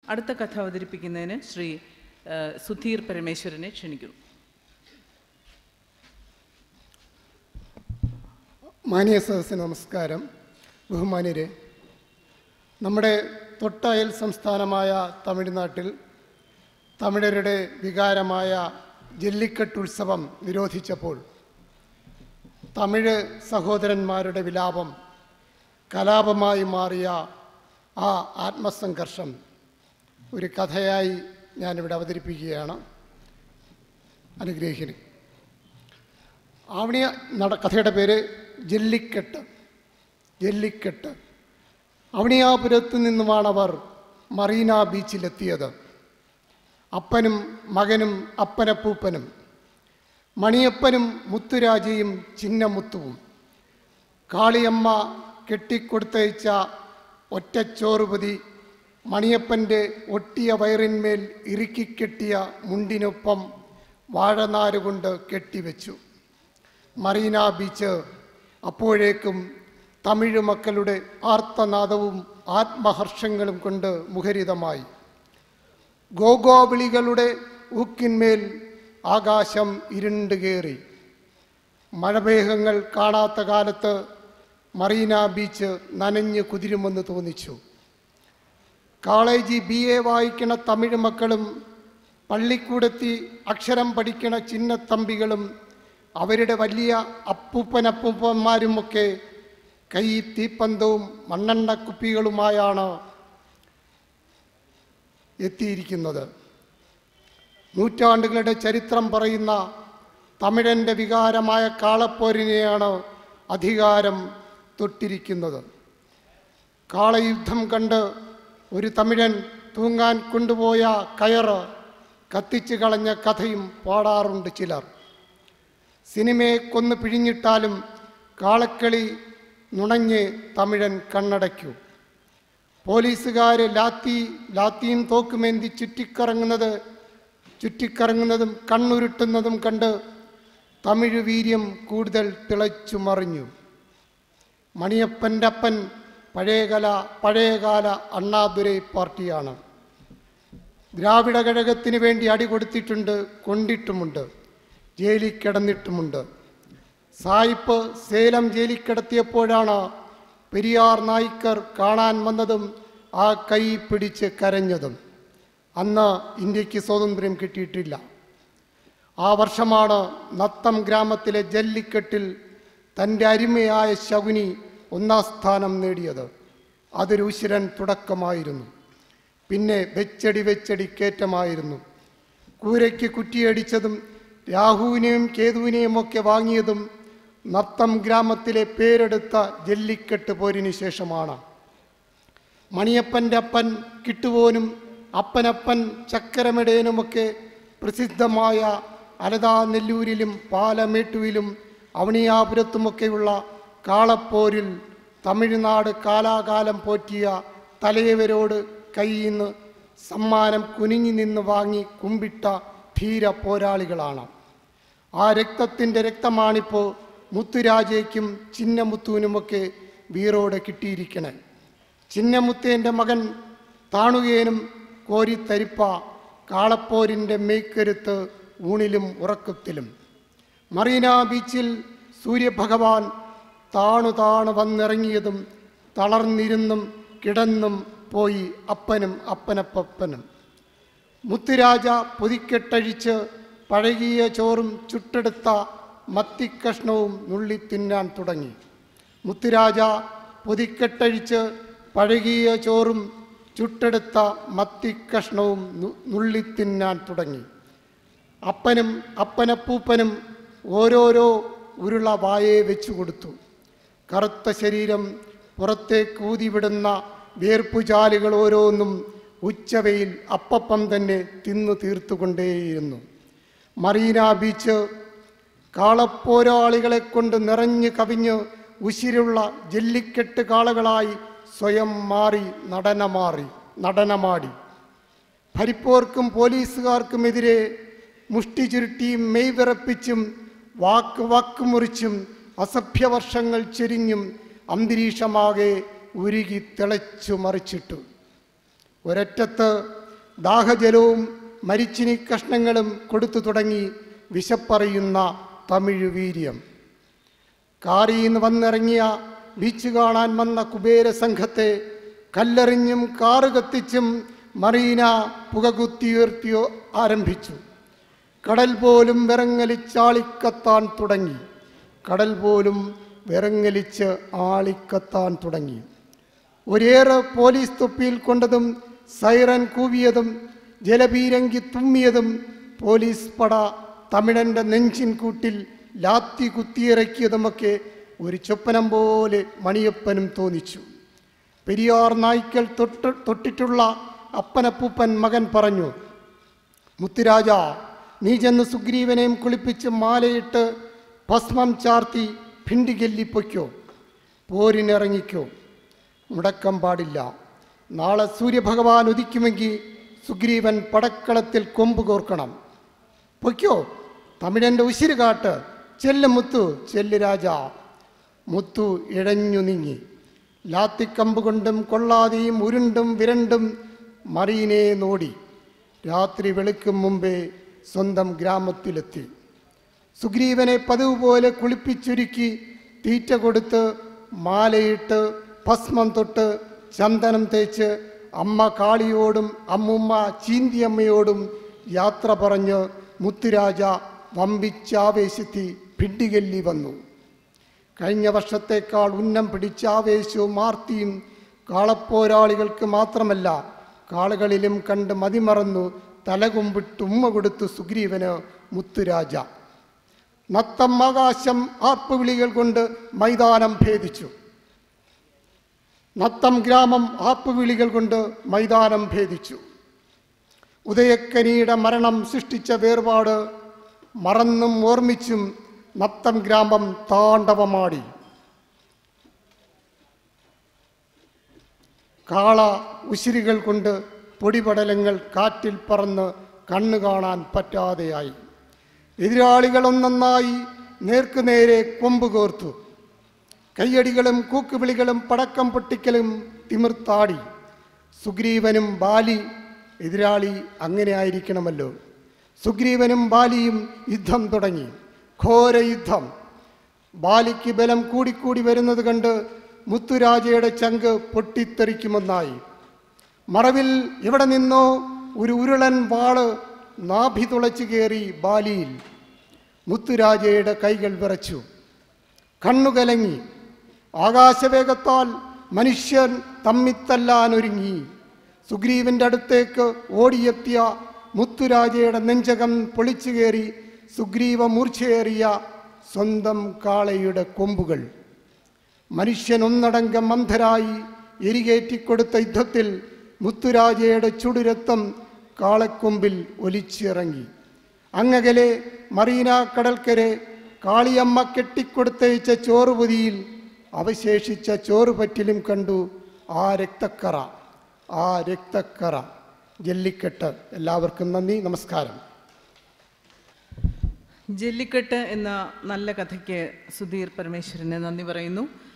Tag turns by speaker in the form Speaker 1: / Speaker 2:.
Speaker 1: അടുത്ത കഥ അവതരിപ്പിക്കുന്നതിന് ശ്രീ ആ, സുധീർ പരമേശ്വരനെ ക്ഷണിക്കുന്നു
Speaker 2: മാന്യ സദസ്സിന് നമസ്കാരം ബഹുമാന്യരെ നമ്മുടെ തൊട്ടയൽ സംസ്ഥാനമായ തമിഴ്നാട്ടിൽ തമിഴരുടെ വികാരമായ ജല്ലിക്കെട്ട് ഉത്സവം നിരോധിച്ചപ്പോൾ തമിഴ് സഹോദരന്മാരുടെ വിലാപം കലാപമായി മാറിയ ആ ആത്മസംഘർഷം ഒരു കഥയായി ഞാനിവിടെ അവതരിപ്പിക്കുകയാണ് അനുഗ്രഹിക്കുന്നു ആവണിയ നട കഥയുടെ പേര് ജല്ലിക്കെട്ട് ജല്ലിക്കെട്ട് അവണിയാപുരത്തു നിന്നുമാണവർ മറീന ബീച്ചിലെത്തിയത് അപ്പനും മകനും അപ്പനപ്പൂപ്പനും മണിയപ്പനും മുത്തുരാജയും ചിന്നമുത്തുവും കാളിയമ്മ കെട്ടിക്കൊടുത്തയച്ച ഒറ്റച്ചോറുപതി മണിയപ്പൻ്റെ ഒട്ടിയ വയറിന്മേൽ ഇറുക്കിക്കെട്ടിയ മുണ്ടിനൊപ്പം വാഴനാരുകൊണ്ട് കെട്ടിവെച്ചു മറീന ബീച്ച് അപ്പോഴേക്കും തമിഴ് മക്കളുടെ ആർത്തനാദവും ആത്മഹർഷങ്ങളും കൊണ്ട് മുഖരിതമായി ഗോഗോവിളികളുടെ ഊക്കിന്മേൽ ആകാശം ഇരുണ്ട് കയറി മഴമേഘങ്ങൾ കാണാത്ത കാലത്ത് മറീന ബീച്ച് നനഞ്ഞ് കുതിരുമെന്ന് തോന്നിച്ചു കോളേജ് ബി എ വായിക്കണ തമിഴ് മക്കളും പള്ളിക്കൂടത്തി അക്ഷരം പഠിക്കണ ചിന്നത്തമ്പികളും അവരുടെ വലിയ അപ്പൂപ്പനപ്പൂപ്പന്മാരുമൊക്കെ കൈ തീപ്പന്തവും മണ്ണെണ്ണ കുപ്പികളുമായാണ് എത്തിയിരിക്കുന്നത് നൂറ്റാണ്ടുകളുടെ ചരിത്രം പറയുന്ന തമിഴൻ്റെ വികാരമായ കാളപ്പോരിനെയാണ് അധികാരം തൊട്ടിരിക്കുന്നത് കാളയുദ്ധം കണ്ട് ഒരു തമിഴൻ തൂങ്ങാൻ കൊണ്ടുപോയ കയറ് കത്തിച്ചു കളഞ്ഞ കഥയും പാടാറുണ്ട് ചിലർ സിനിമയെ കൊന്ന് പിഴിഞ്ഞിട്ടാലും കാളക്കളി നുണഞ്ഞ് തമിഴൻ കണ്ണടയ്ക്കൂ പോലീസുകാർ ലാത്തി ലാത്തിയും തോക്കുമേന്തി ചുറ്റിക്കറങ്ങുന്നത് ചുറ്റിക്കറങ്ങുന്നതും കണ്ണുരുട്ടുന്നതും കണ്ട് തമിഴ് വീര്യം കൂടുതൽ തിളച്ചു മറിഞ്ഞു മണിയപ്പൻ്റെ അപ്പൻ പഴയകല പഴയകാല അണ്ണാദുരൈ പാർട്ടിയാണ് ദ്രാവിഡ കഴകത്തിന് വേണ്ടി അടി കൊടുത്തിട്ടുണ്ട് കൊണ്ടിട്ടുമുണ്ട് ജയിലിൽ കിടന്നിട്ടുമുണ്ട് സായിപ്പ് സേലം ജയിലിൽ കിടത്തിയപ്പോഴാണ് പെരിയാർ നായ്ക്കർ കാണാൻ വന്നതും ആ കൈ പിടിച്ച് കരഞ്ഞതും അന്ന് ഇന്ത്യക്ക് സ്വാതന്ത്ര്യം കിട്ടിയിട്ടില്ല ആ വർഷമാണ് നത്തം ഗ്രാമത്തിലെ ജല്ലിക്കെട്ടിൽ തൻ്റെ അരുമയായ ശകുനി ഒന്നാം സ്ഥാനം നേടിയത് അതൊരു ഉശിരൻ തുടക്കമായിരുന്നു പിന്നെ വെച്ചടി വെച്ചടി കയറ്റമായിരുന്നു കൂരയ്ക്ക് കുറ്റിയടിച്ചതും രാഹുവിനെയും കേതുവിനെയും ഒക്കെ വാങ്ങിയതും നത്തം ഗ്രാമത്തിലെ പേരെടുത്ത ജല്ലിക്കെട്ട് പോരിന് ശേഷമാണ് മണിയപ്പൻ്റെ അപ്പൻ കിട്ടുവോനും അപ്പനപ്പൻ ചക്കരമിടയനുമൊക്കെ പ്രസിദ്ധമായ അലതാ നെല്ലൂരിലും പാലമേട്ടുവിലും അവണിയാപുരത്തുമൊക്കെയുള്ള കാളപ്പോരിൽ തമിഴ്നാട് കാലാകാലം പോറ്റിയ തലയവരോട് കയ്യിൽ നിന്ന് സമ്മാനം കുനിഞ്ഞു നിന്ന് വാങ്ങി കുമ്പിട്ട ധീര പോരാളികളാണ് ആ രക്തത്തിൻ്റെ രക്തമാണിപ്പോൾ മുത്തുരാജയ്ക്കും ചിന്നമുത്തുവിനുമൊക്കെ വീറോടെ കിട്ടിയിരിക്കണേ ചിന്നമുത്തേൻ്റെ മകൻ താണുകേനും കോരിത്തരിപ്പ കാളപ്പോരിൻ്റെ മെയ്ക്കരുത്ത് ഊണിലും ഉറക്കത്തിലും മറീന ബീച്ചിൽ സൂര്യഭഗവാൻ താണു താണു വന്നിറങ്ങിയതും തളർന്നിരുന്നും കിടന്നും പോയി അപ്പനും അപ്പനപ്പനും മുത്തുരാജ പൊതിക്കെട്ടഴിച്ച് പഴകിയ ചോറും ചുട്ടെടുത്ത മത്തിക്കഷ്ണവും നുള്ളി തിന്നാൻ തുടങ്ങി മുത്തുരാജ പൊതിക്കെട്ടഴിച്ച് പഴകിയ ചോറും ചുട്ടെടുത്ത മത്തിക്കഷ്ണവും നു- നുള്ളി തിന്നാൻ തുടങ്ങി അപ്പനും അപ്പനപ്പൂപ്പനും ഓരോരോ ഉരുള വായെ വെച്ചു കൊടുത്തു കറുത്ത ശരീരം പുറത്തേക്ക് ഊതിവിടുന്ന വേർപ്പുചാലുകൾ ഓരോന്നും ഉച്ചവയിൽ അപ്പപ്പം തന്നെ തിന്നു തീർത്തുകൊണ്ടേയിരുന്നു മറീന ബീച്ച് കാളപ്പോരാളികളെ കൊണ്ട് നിറഞ്ഞു കവിഞ്ഞ് ഉശിരുള്ള ജല്ലിക്കെട്ട് കാളകളായി സ്വയം മാറി നടനമാറി നടനമാടി ഭരിപ്പോർക്കും പോലീസുകാർക്കുമെതിരെ മുഷ്ടി ചുരുട്ടിയും മെയ് വിറപ്പിച്ചും വാക്ക് വാക്ക് മുറിച്ചും അസഭ്യവർഷങ്ങൾ ചെരിഞ്ഞും അന്തരീക്ഷമാകെ ഉരുകി തിളച്ചു മറിച്ചിട്ടു ഒരറ്റത്ത് ദാഹജലവും മരിച്ചിനി കഷ്ണങ്ങളും കൊടുത്തു തുടങ്ങി വിശപ്പറിയുന്ന തമിഴ് വീര്യം കാറിൽ നിന്ന് വന്നിറങ്ങിയ ബീച്ച് കാണാൻ വന്ന കുബേര സംഘത്തെ കല്ലെറിഞ്ഞും കാറ് കത്തിച്ചും മറീന പുകകുത്തിയുയർത്തിയോ ആരംഭിച്ചു കടൽ പോലും വിറങ്ങലിച്ചാളിക്കത്താൻ തുടങ്ങി കടൽ പോലും വിറങ്ങലിച്ച് ആളിക്കത്താൻ തുടങ്ങി ഒരേറെ പോലീസ് തൊപ്പിയിൽ കൊണ്ടതും സൈറൻ കൂവിയതും ജലപീരങ്കി തുമ്മിയതും പോലീസ് പട തമിഴൻ്റെ നെഞ്ചിൻ കൂട്ടിൽ ലാത്തി കുത്തിയിറക്കിയതുമൊക്കെ ഒരു ചൊപ്പനം പോലെ മണിയപ്പനും തോന്നിച്ചു പെരിയാർ നായ്ക്കൽ തൊട്ട് തൊട്ടിട്ടുള്ള അപ്പനപ്പൂപ്പൻ മകൻ പറഞ്ഞു മുത്തുരാജ നീ ചെന്ന് സുഗ്രീവനെയും കുളിപ്പിച്ച് മാലയിട്ട് ഭസ്മം ചാർത്തി ഭിണ്ടികെല്ലി പൊയ്ക്കോ പോരിനിറങ്ങിക്കോ മുടക്കം പാടില്ല നാളെ സൂര്യഭഗവാൻ ഉദിക്കുമെങ്കിൽ സുഗ്രീവൻ പടക്കളത്തിൽ കൊമ്പ് കോർക്കണം പൊയ്ക്കോ തമിഴൻ്റെ ഉശിര് കാട്ട് ചെല്ല് മുത്തു ചെല്ല് രാജ മുത്തു ഇഴഞ്ഞു നീങ്ങി ലാത്തിക്കമ്പ് കൊണ്ടും കൊള്ളാതെയും ഉരുണ്ടും വിരണ്ടും മറീനെ നോടി രാത്രി വെളുക്കും മുമ്പേ സ്വന്തം ഗ്രാമത്തിലെത്തി സുഗ്രീവനെ പതിവ് പോലെ കുളിപ്പിച്ചൊരുക്കി തീറ്റ കൊടുത്ത് മാലയിട്ട് ഭസ്മം തൊട്ട് ചന്ദനം തേച്ച് അമ്മ കാളിയോടും അമ്മുമ്മ ചീന്തിയമ്മയോടും യാത്ര പറഞ്ഞ് മുത്തുരാജ വമ്പിച്ചാവേശത്തി ഭിണ്ടികല്ലി വന്നു കഴിഞ്ഞ വർഷത്തേക്കാൾ ഉന്നം പിടിച്ച ആവേശവും ആർത്തിയും കാളപ്പോരാളികൾക്ക് മാത്രമല്ല കാളുകളിലും കണ്ട് മതിമറന്നു തലകുമ്പിട്ട് ഉമ്മ കൊടുത്തു സുഗ്രീവന് മുത്തുരാജ നത്തം ആകാശം ആർപ്പുവിളികൾ കൊണ്ട് മൈതാനം ഭേദിച്ചു നത്തം ഗ്രാമം ആർപ്പുവിളികൾ കൊണ്ട് മൈതാനം ഭേദിച്ചു ഉദയക്കനിയുടെ മരണം സൃഷ്ടിച്ച വേർപാട് മറന്നും ഓർമ്മിച്ചും നത്തം ഗ്രാമം താണ്ഡവമാടി കാള ഉശിരികൾ കൊണ്ട് പൊടിപടലങ്ങൾ കാറ്റിൽ പറന്ന് കണ്ണു കാണാൻ പറ്റാതെയായി എതിരാളികൾ ഒന്നൊന്നായി നേർക്കുനേരെ കൊമ്പ് കോർത്തു കയ്യടികളും കൂക്കുവിളികളും പടക്കം പൊട്ടിക്കലും തിമിർത്താടി സുഗ്രീവനും ബാലി എതിരാളി അങ്ങനെ ആയിരിക്കണമല്ലോ സുഗ്രീവനും ബാലിയും യുദ്ധം തുടങ്ങി ഘോര യുദ്ധം ബാലിക്ക് ബലം കൂടിക്കൂടി വരുന്നത് കണ്ട് മുത്തുരാജയുടെ ചങ്ക് പൊട്ടിത്തെറിക്കുമെന്നായി മറവിൽ എവിടെ നിന്നോ ഒരു ഉരുളൻ വാള് നാഭി തുളച്ചു കയറി ബാലിയിൽ മുത്തുരാജയുടെ കൈകൾ വിറച്ചു കണ്ണുകലങ്ങി ആകാശവേഗത്താൽ മനുഷ്യൻ തമ്മിത്തല്ലാൻ ഒരുങ്ങി സുഗ്രീവന്റെ അടുത്തേക്ക് ഓടിയെത്തിയ മുത്തുരാജയുടെ നെഞ്ചകം പൊളിച്ചു കയറി സുഗ്രീവ മൂർച്ചയേറിയ സ്വന്തം കാളയുടെ കൊമ്പുകൾ മനുഷ്യൻ ഒന്നടങ്കം മന്ധരായി എരികേറ്റിക്കൊടുത്ത യുദ്ധത്തിൽ മുത്തുരാജയുടെ ചുടുരക്തം കാളക്കൊമ്പിൽ ഒലിച്ചിറങ്ങി അങ്ങകലെ മറീന കടൽക്കരെ കാളിയമ്മ കെട്ടിക്കൊടുത്തയച്ച ചോറുപൊതിയിൽ അവശേഷിച്ച ചോറുപറ്റിലും കണ്ടു ആ രക്തക്കറ ആ രക്തക്കറ ജല്ലിക്കെട്ട് എല്ലാവർക്കും നന്ദി നമസ്കാരം
Speaker 1: ജല്ലിക്കെട്ട് എന്ന നല്ല കഥയ്ക്ക് സുധീർ പരമേശ്വരന് നന്ദി പറയുന്നു